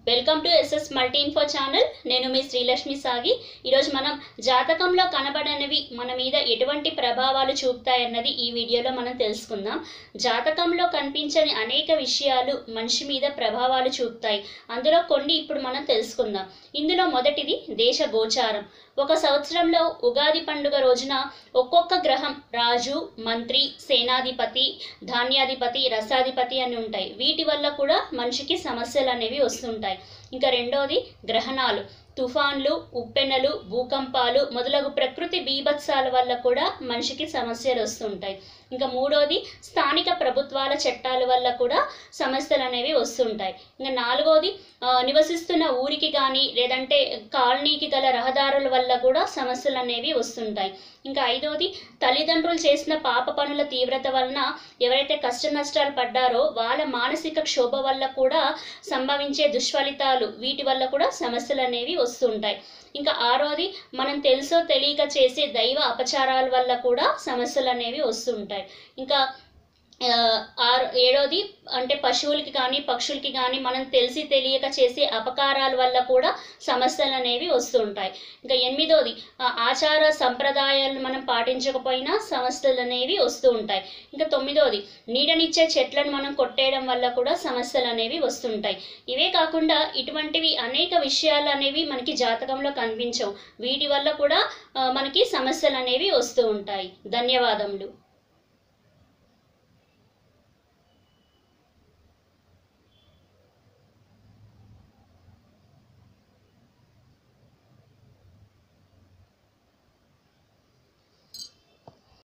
welcome to SS multi info channel నేను మీ శ్రీలక్ష్మి సాగి ఈరోజు మనం జాతకంలో కనబడనివి మన మీద ఎటువంటి ప్రభావాలు చూపుతాయన్నది ఈ వీడియోలో మనం తెలుసుకుందాం జాతకంలో కనిపించని అనేక విషయాలు మనిషి మీద ప్రభావాలు చూపుతాయి అందులో కొన్ని ఇప్పుడు మనం తెలుసుకుందాం ఇందులో మొదటిది దేశ గోచారం ఒక సంవత్సరంలో ఉగాది పండుగ రోజున ఒక్కొక్క గ్రహం రాజు మంత్రి సేనాధిపతి ధాన్యాధిపతి రసాధిపతి అని ఉంటాయి వీటి వల్ల కూడా మనిషికి సమస్యలు అనేవి వస్తుంటాయి ఇంకా రెండోది గ్రహణాలు తుఫాన్లు ఉప్పెనలు భూకంపాలు మొదలగు ప్రకృతి బీభత్సాల వల్ల కూడా మనిషికి సమస్యలు వస్తుంటాయి ఇంకా మూడోది స్థానిక ప్రభుత్వాల చట్టాల వల్ల కూడా సమస్యలు అనేవి వస్తుంటాయి ఇంకా నాలుగోది ఆ, నివసిస్తున్న ఊరికి కానీ లేదంటే కాలనీకి గల రహదారుల వల్ల కూడా సమస్యలు అనేవి వస్తుంటాయి ఇంకా ఐదోది తల్లిదండ్రులు చేసిన పాప పనుల తీవ్రత వలన ఎవరైతే కష్ట నష్టాలు పడ్డారో వాళ్ళ మానసిక క్షోభ వల్ల కూడా సంభవించే దుష్ఫలితాలు వీటి వల్ల కూడా సమస్యలు అనేవి వస్తుంటాయి ఇంకా ఆరోది మనం తెలుసో తెలియక చేసే దైవ అపచారాల వల్ల కూడా సమస్యలు అనేవి వస్తుంటాయి ఇంకా ఆ, ఆరు ఏడోది అంటే పశువులకి కానీ పక్షులకి కానీ మనం తెలిసి తెలియక చేసే అపకారాల వల్ల కూడా సమస్యలు అనేవి వస్తుంటాయి ఇంకా ఎనిమిదోది ఆ, ఆచార సంప్రదాయాలను మనం పాటించకపోయినా సమస్యలు అనేవి వస్తూ ఉంటాయి ఇంకా తొమ్మిదోది నీడనిచ్చే చెట్లను మనం కొట్టేయడం వల్ల కూడా సమస్యలు అనేవి వస్తుంటాయి ఇవే కాకుండా ఇటువంటివి అనేక విషయాలు అనేవి మనకి జాతకంలో కనిపించవు వీటి వల్ల కూడా ఆ, మనకి సమస్యలు అనేవి వస్తూ ఉంటాయి ధన్యవాదములు